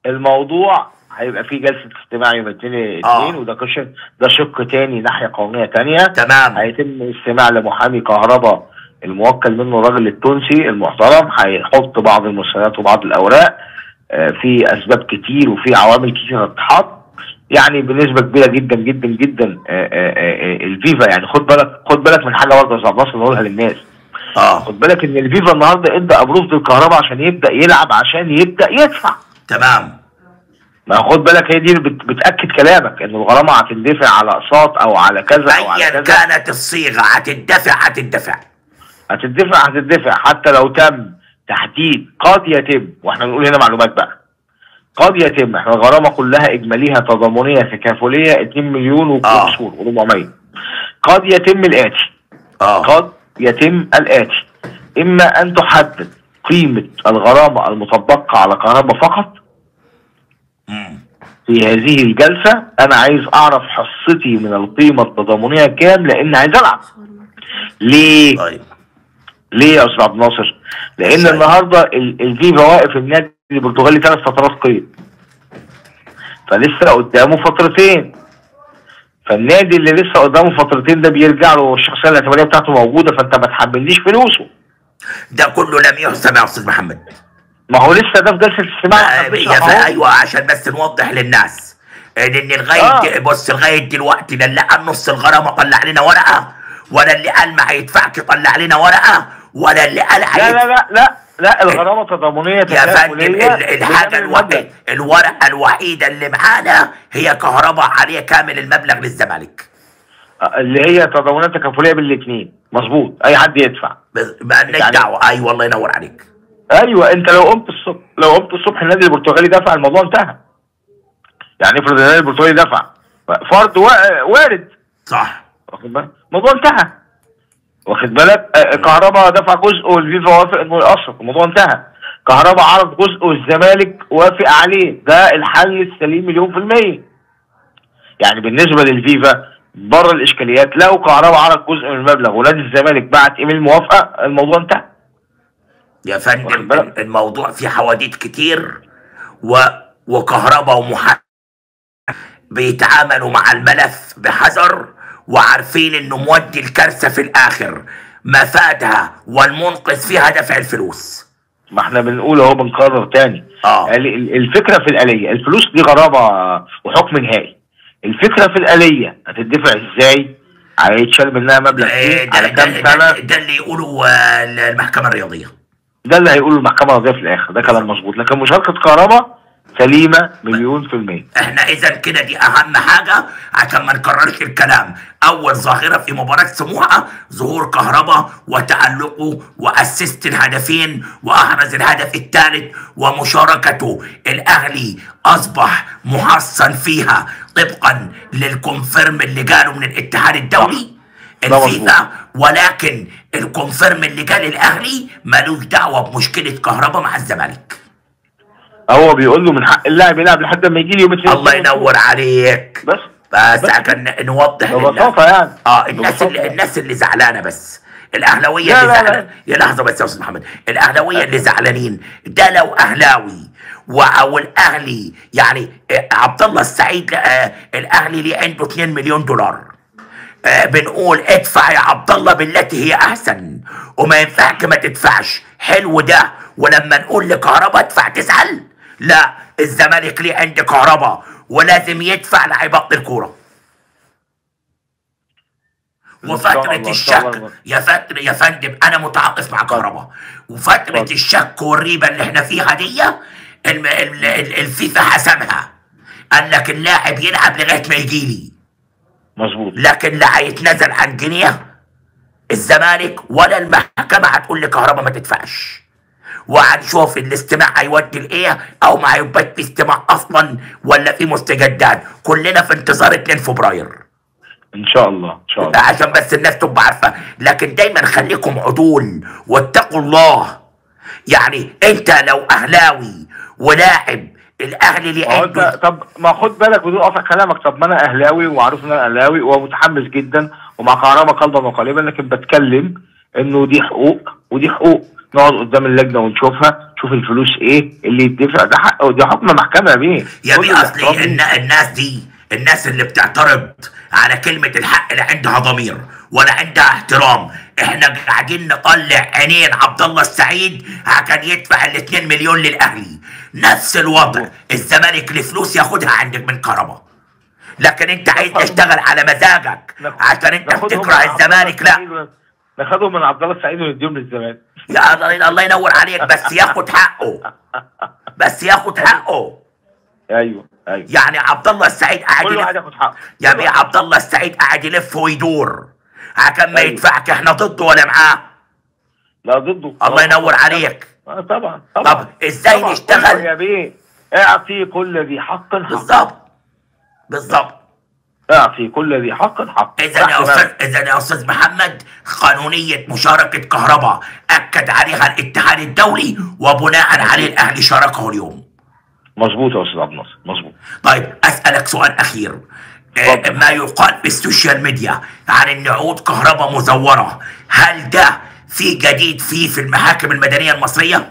الموضوع هيبقى فيه جلسه استماع يوم الاثنين آه. الاثنين وده كش ده شق تاني ناحيه قانونيه تانيه تمام هيتم استماع لمحامي كهرباء الموكل منه الراجل التونسي المحترم هيحط بعض المستندات وبعض الاوراق آه، في اسباب كتير وفي عوامل كتير هتتحط يعني بنسبه كبيره جدا جدا جدا آه، آه، آه، الفيفا يعني خد بالك خد بالك من حاجه برضه يا استاذ عباس نقولها للناس اه خد بالك ان الفيفا النهارده ادى ابروف للكهرباء عشان يبدا يلعب عشان يبدا يدفع تمام ما خد بالك هي دي اللي بت- بتاكد كلامك ان الغرامه هتندفع على اقساط او على كذا او على ايا كذا كانت الصيغه هتدفع هتدفع هتدفع هتدفع حتى لو تم تحديد قد يتم واحنا بنقول هنا معلومات بقى قد يتم احنا الغرامه كلها اجماليها تضامنيه تكافليه 2 مليون آه. وكسور و400 قد يتم الاتي اه قد يتم الاتي اما ان تحدد قيمه الغرامه المطبقه على كهرباء فقط مم. في هذه الجلسه انا عايز اعرف حصتي من القيمه التضامنيه كام لان عايز العب ليه؟ طيب ليه يا استاذ عبد الناصر؟ لان صحيح. النهارده ال- الفيفا واقف النادي البرتغالي ثلاث فترات قيد. فلسه قدامه فترتين. فالنادي اللي لسه قدامه فترتين ده بيرجع له الشخصيه الاعتباريه بتاعته موجوده فانت ما تحملنيش فلوسه. ده كله لم يحسم يا استاذ محمد ما هو لسه ده في جلسه الاستماع آه، يا فا- ايوه عشان بس نوضح للناس لان لغايه آه. د- بص لغايه دلوقتي لا اللي قال نص الغرامه طلع لنا ورقه ولا اللي قال ما هيدفعش طلع لنا ورقه ولا اللي قال لا هيدفع لا لا لا لا الغرامه تضامنيه يا فندم تكافليه ال- الحاجه بكامل المبلغ. الوحيده الورقه الوحيده اللي معانا هي كهرباء عليه كامل المبلغ للزمالك اللي هي تضامنيه تكافليه بالاثنين مظبوط اي حد يدفع بس- مالناش يعني- دعوه اي والله ينور عليك ايوه انت لو قمت الصبح لو قمت الصبح النادي البرتغالي دفع الموضوع انتهى يعني افرض النادي البرتغالي دفع فرض وا- وارد صح واخد بالك الموضوع انتهى واخد بالك آه، كهربا دفع جزء والفيفا وافق انه يقسط الموضوع انتهى كهربا عرض جزء والزمالك وافق عليه ده الحل السليم مليون في المية يعني بالنسبة للفيفا بره الاشكاليات لو كهربا عرض جزء من المبلغ ونادي الزمالك بعت ايميل موافقة الموضوع انتهى يا واخد فندم بالك؟ الموضوع فيه حواديت كتير و... وكهرباء ومحامي بيتعاملوا مع الملف بحذر وعارفين انه مودي الكارثه في الاخر مفادها والمنقذ فيها دفع الفلوس ما احنا بنقول اهو بنكرر تاني اه ال- ال- الفكره في الاليه الفلوس دي غرابه وحكم نهائي الفكره في الاليه هتدفع ازاي هيتشال منها مبلغ ده, ايه ده, على ده, كام ده, سنه ده اللي يقولوا آه، المحكمه الرياضيه ده اللي هيقوله المحكمه القضائيه في الاخر ده كلام مظبوط لكن مشاركه كهرباء سليمه مليون في الميه احنا اذا كده دي اهم حاجه عشان ما نكررش الكلام اول ظاهره في مباراه سموحه ظهور كهربا وتالقه واسست الهدفين واحرز الهدف الثالث ومشاركته الاهلي اصبح محصن فيها طبقا للكونفيرم اللي جاله من الاتحاد الدولي ده مظبوط. الفيفا ولكن الكونفيرم اللي جال الاهلي ملوش دعوه بمشكله كهربا مع الزمالك هو بيقول له من حق اللاعب يلعب لحد ما يجي لي يوم الاثنين الله ينور عليك بس بس بس. عشان نوضح للناس ببساطه يعني اه الناس اللي ببساطة. الناس اللي زعلانه بس الاهلاويه لا، اللي لا، لا. زعلانه يا لحظه بس يا استاذ محمد الاهلاويه اللي زعلانين ده لو اهلاوي و- او الاهلي يعني آه، عبد الله السعيد آه، الاهلي ليه عنده 2 مليون دولار آه، بنقول ادفع يا عبد الله بالتي هي احسن وما ينفعك ما تدفعش حلو ده ولما نقول لكهربا ادفع تزعل لا الزمالك ليه عند كهربا ولازم يدفع لهيبطل كوره إن شاء وفترة الله، إن شاء الشك الله. يا فترة يا فندم أنا متعاطف مع كهربا وفترة اتفضل. الشك والريبة اللي احنا فيها دي الم- ال- ال- الفيفا حسمها قال لك اللاعب يلعب لغاية ما يجي لي مظبوط لكن لا هيتنازل عن جنيه الزمالك ولا المحكمة هتقول لكهربا ما تدفعش وهنشوف الاستماع هيودي لايه او ما هيبقى في استماع اصلا ولا في مستجدات كلنا في انتظار 2 فبراير ان شاء الله ان شاء الله عشان بس الناس تبقى عارفه لكن دايما خليكم عدول واتقوا الله يعني انت لو اهلاوي ولاعب الاهلي ليه هو انت عنده طب ما خد بالك بدون قطع كلامك طب ما انا اهلاوي ومعروف ان انا اهلاوي ومتحمس جدا ومع كهربا قلبا وقالبا لكن بتكلم انه دي حقوق ودي حقوق نقعد قدام اللجنه ونشوفها شوف الفلوس ايه اللي يدفع ده حق ودي حكم محكمه يا بيه يا كل بيه الاحترام اصلي الن- الناس دي الناس اللي بتعترض على كلمة الحق لا عندها ضمير ولا عندها احترام احنا قاعدين نطلع عينين عبد الله السعيد عشان يدفع ال 2 مليون للاهلي نفس الوضع الزمالك الفلوس ياخدها عندك من كهرباء لكن انت عايز تشتغل على مزاجك عشان انت ناخدهم بتكره من عبد الله الزمالك لا السعيد- ناخدهم من عبد الله السعيد ونديهم للزمالك يا الله الله ينور عليك بس ياخد حقه بس ياخد حقه ايوه ايوه يعني عبد الله السعيد قاعد كل يلف- واحد ياخد حقه يا بيه عبد الله السعيد قاعد يلف ويدور عشان ما أيوة. يدفعك احنا ضده ولا معاه لا ضده الله ينور عليك آه طبعا طبعا طب ازاي طبعا. نشتغل؟ كل يا بيه اعطي كل ذي حق حق بالظبط بالظبط اعطي كل ذي حق حق اذا يا استاذ اذا يا استاذ محمد قانونيه مشاركه كهرباء اكد عليها الاتحاد الدولي وبناء عليه الاهلي شاركه اليوم مظبوط يا استاذ عبد الناصر مظبوط طيب اسالك سؤال اخير آه، اتفضل. ما يقال في السوشيال ميديا عن ان عقود كهرباء مزوره هل ده في جديد فيه في المحاكم المدنيه المصريه؟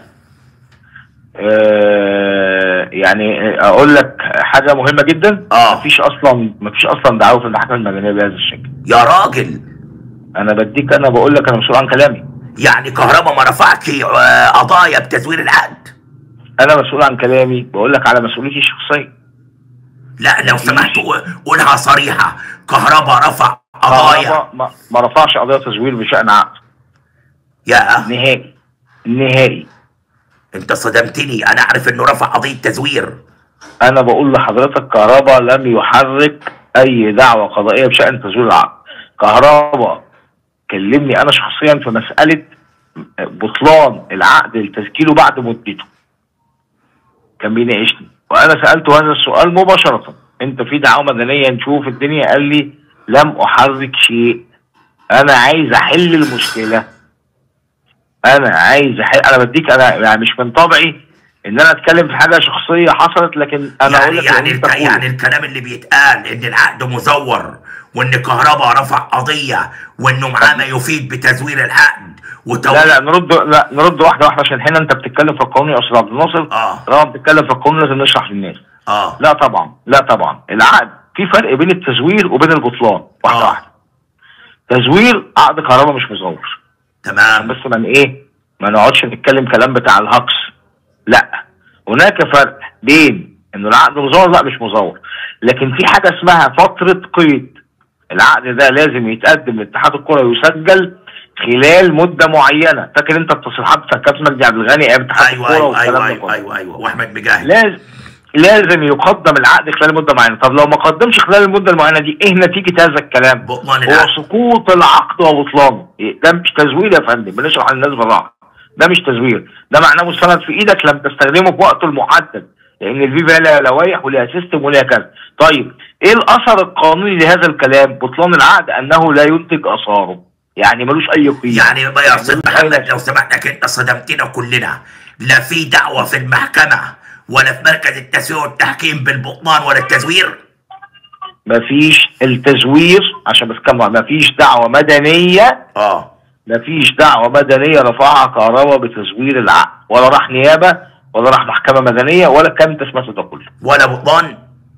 آه يعني اقول لك حاجه مهمه جدا آه. مفيش اصلا مفيش اصلا دعوه في المحاكم المدنيه بهذا الشكل يا راجل انا بديك انا بقول لك انا مسؤول عن كلامي يعني كهرباء ما رفعتش آه، قضايا بتزوير العقد انا مسؤول عن كلامي بقول لك على مسؤوليتي الشخصيه لا لو سمحت قو- قولها صريحة كهرباء رفع قضايا كهرباء ما, ما رفعش قضيه تزوير بشان عقد يا نهائي نهائي انت صدمتني انا اعرف انه رفع قضية تزوير انا بقول لحضرتك كهرباء لم يحرك اي دعوه قضائيه بشان تزوير العقد كهرباء كلمني انا شخصيا في مساله بطلان العقد لتسجيله بعد مدته كان بيناقشني وانا سالته هذا السؤال مباشره انت في دعوه مدنيه نشوف الدنيا قال لي لم احرك شيء انا عايز احل المشكله انا عايز احل انا بديك انا يعني مش من طبعي ان انا اتكلم في حاجه شخصيه حصلت لكن انا اقول يعني لك يعني اللي انت الك... تقوله. يعني الكلام اللي بيتقال ان العقد مزور وان كهرباء رفع قضية وانه معاه ما يفيد بتزوير العقد وتو... لا لا نرد لا نرد واحده واحده عشان هنا انت بتتكلم في القانون يا استاذ عبد الناصر اه طالما بتتكلم في القانون لازم نشرح للناس اه لا طبعا لا طبعا العقد في فرق بين التزوير وبين البطلان واحده آه. واحده تزوير عقد كهرباء مش مزور تمام بس من ايه ما نقعدش نتكلم كلام بتاع الهكس لا هناك فرق بين انه العقد مزور لا مش مزور لكن في حاجه اسمها فتره قيد العقد ده لازم يتقدم لاتحاد الكره ويسجل خلال مده معينه فاكر انت التصريحات بتاع كابتن مجدي عبد الغني ايام اتحاد ايوه الكره ايوه والكلام ايوه ده ايوه كله. ايوه ايوه واحمد مجاهد لازم لازم يقدم العقد خلال مده معينه طب لو ما قدمش خلال المده المعينه دي ايه نتيجه هذا الكلام بطلان هو العقد سقوط العقد وبطلانه إيه، ده مش تزوير يا فندم بنشرح للناس بالراحه ده مش تزوير ده معناه مستند في ايدك لم تستخدمه في وقته المحدد لان الفيفا لها لوائح ولها سيستم ولها كذا طيب ايه الاثر القانوني لهذا الكلام بطلان العقد انه لا ينتج اثاره يعني ملوش اي قيمه يعني بقى يا استاذ ملوش أي محمد نفع. لو سمحتك انت صدمتنا كلنا لا في دعوه في المحكمه ولا في مركز التسويق والتحكيم بالبطلان ولا التزوير مفيش التزوير عشان بس كمل مفيش دعوه مدنيه اه مفيش دعوه مدنيه رفعها كهرباء بتزوير العقد ولا راح نيابه ولا راح محكمه مدنيه ولا الكلام انت سمعته ده كله ولا بطلان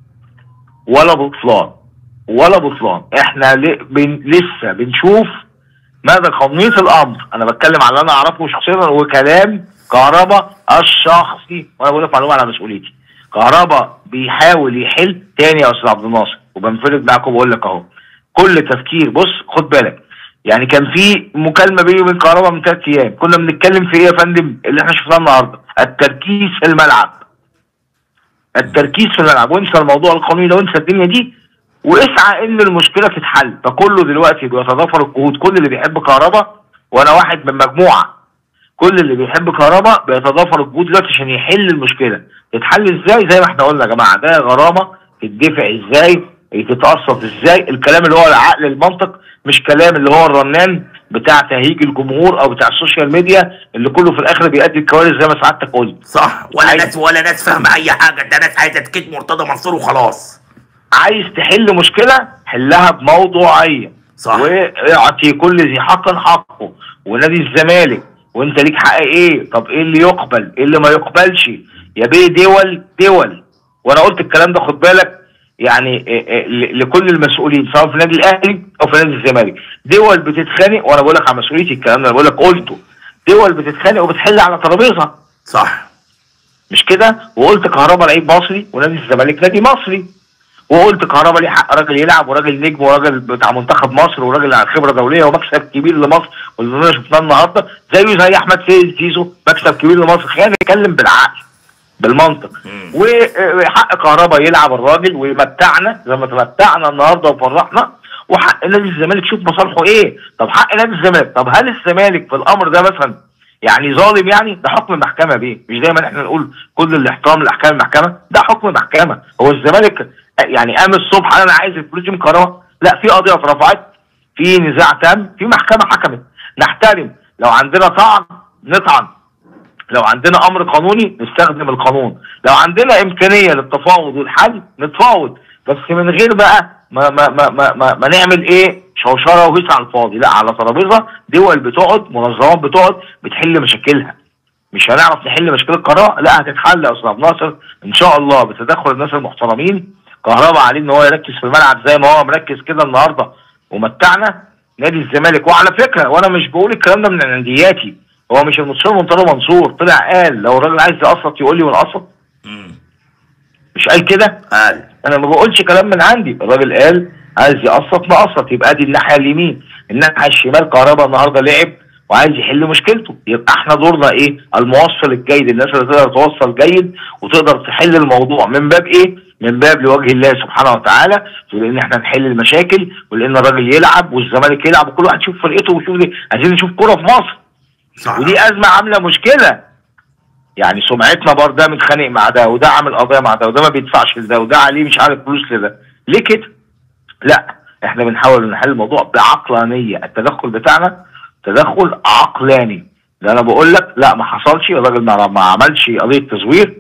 ولا بطلان ولا بطلان احنا ل... بن... لسه بنشوف ماذا قانونية الامر انا بتكلم على اللي انا اعرفه شخصيا وكلام كهرباء الشخصي وانا بقول لك معلومه على مسؤوليتي كهرباء بيحاول يحل تاني يا استاذ عبد الناصر وبنفرد معاكم بقول لك اهو كل تفكير بص خد بالك يعني كان في مكالمه بيني وبين كهرباء من ثلاث ايام كنا بنتكلم في ايه يا فندم اللي احنا شفناه النهارده التركيز في الملعب التركيز في الملعب وانسى الموضوع القانوني ده وانسى الدنيا دي واسعى ان المشكله تتحل فكله دلوقتي بيتضافر الجهود كل اللي بيحب كهرباء وانا واحد من مجموعه كل اللي بيحب كهرباء بيتضافر الجهود دلوقتي عشان يحل المشكله تتحل ازاي زي ما احنا قلنا يا جماعه ده غرامه تدفع ازاي تتقسط ازاي الكلام اللي هو العقل المنطق مش كلام اللي هو الرنان بتاع تهيج الجمهور او بتاع السوشيال ميديا اللي كله في الاخر بيؤدي الكوارث زي ما سعادتك قلت صح ولا عايز- ناس ولا ناس فاهمه اي حاجه ده ناس عايزه تكيد مرتضى منصور وخلاص عايز تحل مشكله حلها بموضوعيه صح. واعطي كل ذي حق حقه ونادي الزمالك وانت ليك حق ايه طب ايه اللي يقبل ايه اللي ما يقبلش يا بيه دول دول وانا قلت الكلام ده خد بالك يعني إيه إيه ل- لكل المسؤولين سواء في النادي الاهلي او في نادي الزمالك دول بتتخانق وانا بقول لك على مسؤوليتي الكلام ده انا بقول لك قلته دول بتتخانق وبتحل على ترابيزه صح مش كده وقلت كهربا لعيب مصري ونادي الزمالك نادي مصري وقلت كهربا ليه حق راجل يلعب وراجل نجم وراجل بتاع منتخب مصر وراجل على خبره دوليه ومكسب كبير لمصر واللي شفناه النهارده زيه زي احمد سيد زيزو مكسب كبير لمصر خلينا نتكلم بالعقل بالمنطق مم. وحق كهربا يلعب الراجل ويمتعنا زي ما تمتعنا النهارده وفرحنا وحق نادي الزمالك شوف مصالحه ايه طب حق نادي الزمالك طب هل الزمالك في الامر ده مثلا يعني ظالم يعني ده حكم محكمه بيه مش دايما احنا نقول كل الاحترام لاحكام المحكمه ده حكم محكمه هو الزمالك يعني قام الصبح انا عايز الفلوس دي من كهربا لا في قضيه اترفعت في نزاع تام في محكمه حكمت نحترم لو عندنا طعن نطعن لو عندنا امر قانوني نستخدم القانون لو عندنا امكانيه للتفاوض والحل نتفاوض بس من غير بقى ما ما ما ما, ما, ما نعمل ايه شوشره وهيص على الفاضي لا على ترابيزه دول بتقعد منظمات بتقعد بتحل مشاكلها مش هنعرف نحل مشكله القضاء لا هتتحل يا استاذ عبد الناصر ان شاء الله بتدخل الناس المحترمين كهربا عليه ان هو يركز في الملعب زي ما هو مركز كده النهارده ومتعنا نادي الزمالك وعلى فكره وانا مش بقول الكلام ده من عندياتي هو مش المستشار منتظر منصور طلع قال لو الراجل عايز يقسط يقول لي ونقسط مم. مش قال كده قال انا ما بقولش كلام من عندي الراجل قال عايز يقسط نقسط يبقى دي الناحيه اليمين الناحيه الشمال كهربا النهارده لعب وعايز يحل مشكلته يبقى احنا دورنا ايه الموصل الجيد الناس اللي تقدر توصل جيد وتقدر تحل الموضوع من باب ايه من باب لوجه الله سبحانه وتعالى ولان احنا نحل المشاكل ولان الراجل يلعب والزمالك يلعب وكل واحد يشوف فرقته ويشوف دي عايزين نشوف كوره في مصر صح ودي ازمه عامله مشكله يعني سمعتنا برضه ده متخانق مع ده وده عامل قضيه مع ده وده ما بيدفعش لده وده عليه مش عارف فلوس لده ليه كده؟ لا احنا بنحاول نحل الموضوع بعقلانيه التدخل بتاعنا تدخل عقلاني ده انا بقول لك لا ما حصلش الراجل ما, ما عملش قضيه تزوير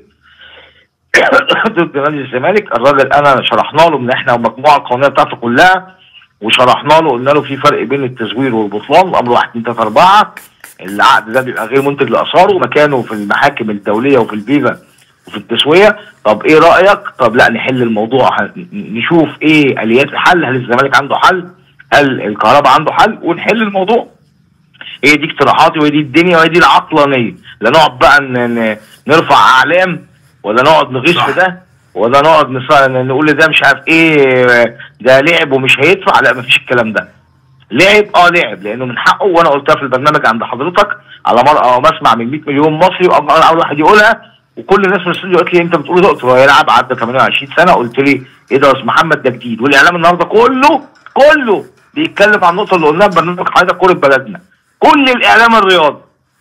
ضد نادي الزمالك الراجل انا شرحنا له ان احنا المجموعه القانونيه بتاعته كلها وشرحنا له قلنا له في فرق بين التزوير والبطلان الامر 1 2 3 4 العقد ده بيبقى غير منتج لاثاره مكانه في المحاكم الدوليه وفي الفيفا وفي التسويه طب ايه رايك طب لا نحل الموضوع ه- نشوف ايه اليات الحل هل الزمالك عنده حل هل الكهرباء عنده حل ونحل الموضوع هي دي اقتراحاتي وهي دي الدنيا وهي دي العقلانيه لا نقعد بقى ن- ن- نرفع اعلام ولا نقعد نغيظ صح. في ده ولا نقعد نص- نقول ده مش عارف ايه ده لعب ومش هيدفع لا مفيش الكلام ده لعب اه لعب لانه من حقه وانا قلتها في البرنامج عند حضرتك على مرأى ومسمع من 100 مليون مصري وانا اول واحد يقولها وكل الناس في الاستوديو قالت لي انت بتقول ده قلت له هو يلعب عدى 28 سنه قلت لي ايه ده يا استاذ محمد ده جديد والاعلام النهارده كله كله بيتكلم عن النقطه اللي قلناها في برنامج حضرتك كوره بلدنا كل الاعلام الرياضي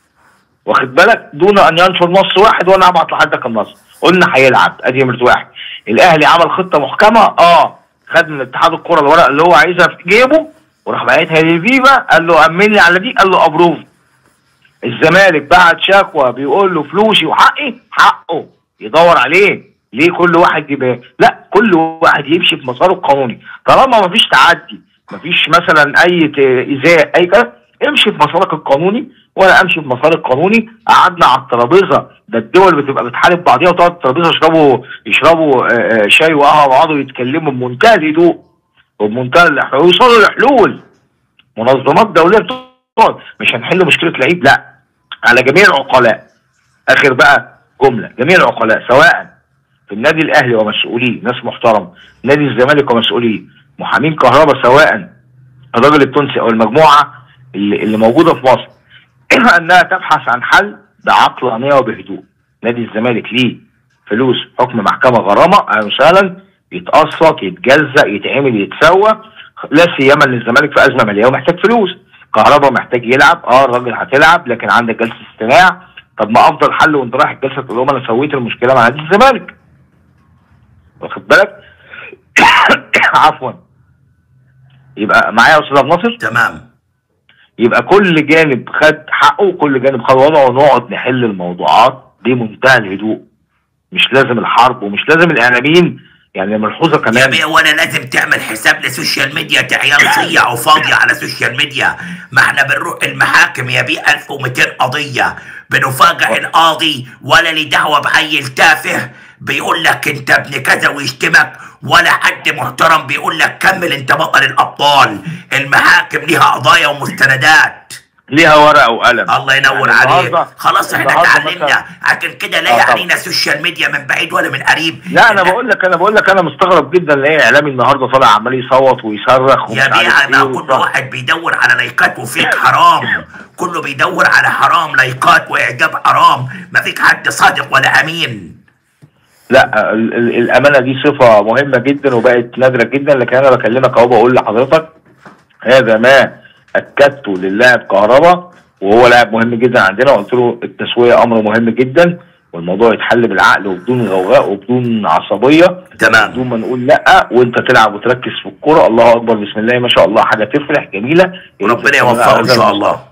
واخد بالك دون ان ينشر نص واحد وانا هبعت لحضرتك النص قلنا هيلعب ادي نمره واحد الاهلي عمل خطه محكمه اه خد من اتحاد الكره الورق اللي هو عايزها في جيبه وراح باعتها للفيفا قال له امن لي على دي قال له ابروف الزمالك بعت شكوى بيقول له فلوسي وحقي حقه يدور عليه ليه كل واحد يبقى لا كل واحد يمشي في مساره القانوني طالما ما فيش تعدي ما فيش مثلا اي ت- ايذاء اي كلام امشي في مسارك القانوني وانا امشي في مساري القانوني قعدنا على الترابيزه ده الدول بتبقى بتحارب بعضيها وتقعد على الترابيزه يشربوا يشربوا آه، آه، شاي وقهوه ويقعدوا يتكلموا بمنتهى الهدوء وبمنتهى الحلول ويوصلوا لحلول منظمات دوليه بتقعد مش هنحل مشكله لعيب لا على جميع العقلاء اخر بقى جمله جميع العقلاء سواء في النادي الاهلي ومسؤوليه ناس محترم نادي الزمالك ومسؤوليه محامين كهرباء سواء الراجل التونسي او المجموعه اللي, اللي موجوده في مصر انها تبحث عن حل بعقلانيه وبهدوء نادي الزمالك ليه فلوس حكم محكمه غرامه اهلا وسهلا يتقسط يتجزأ يتعمل يتسوى لا سيما ان الزمالك في ازمه ماليه ومحتاج فلوس كهربا محتاج يلعب اه الراجل هتلعب لكن عندك جلسه استماع طب ما افضل حل وانت رايح الجلسه تقول لهم انا سويت المشكله مع نادي الزمالك واخد بالك عفوا يبقى معايا يا استاذ عبد الناصر تمام يبقى كل جانب خد حقه وكل جانب خد وضعه ونقعد نحل الموضوعات بمنتهى الهدوء مش لازم الحرب ومش لازم الاعلاميين يعني ملحوظه يا كمان بيه ولا لازم تعمل حساب لسوشيال ميديا انت عيال صيع وفاضية على سوشيال ميديا ما احنا بنروح المحاكم يا بيه 1200 قضية بنفاجئ القاضي ولا لي دعوة بعيل تافه بيقول لك انت ابن كذا ويشتمك ولا حد محترم بيقول لك كمل انت بطل الابطال المحاكم ليها قضايا ومستندات ليها ورقه وقلم الله ينور يعني عليك النهاردة- خلاص احنا النهاردة اتعلمنا مثلاً- عشان كده لا آه طبعاً. يعنينا السوشيال ميديا من بعيد ولا من قريب لا انا إن- بقول لك انا بقول لك انا مستغرب جدا الاقي اعلامي النهارده طالع عمال يصوت ويصرخ ومش يا عارف بيع ايه ما كل ويصرخ. واحد بيدور على لايكات وفيك حرام كله بيدور على حرام لايكات واعجاب حرام ما فيك حد صادق ولا امين لا ال- ال- الامانه دي صفه مهمه جدا وبقت نادره جدا لكن انا بكلمك اهو بقول لحضرتك هذا ما اكدته للاعب كهربا وهو لاعب مهم جدا عندنا وقلت له التسويه امر مهم جدا والموضوع يتحل بالعقل وبدون غوغاء وبدون عصبيه تمام بدون ما نقول لا وانت تلعب وتركز في الكوره الله اكبر بسم الله ما شاء الله حاجه تفرح جميله وربنا يوفقه ان شاء الله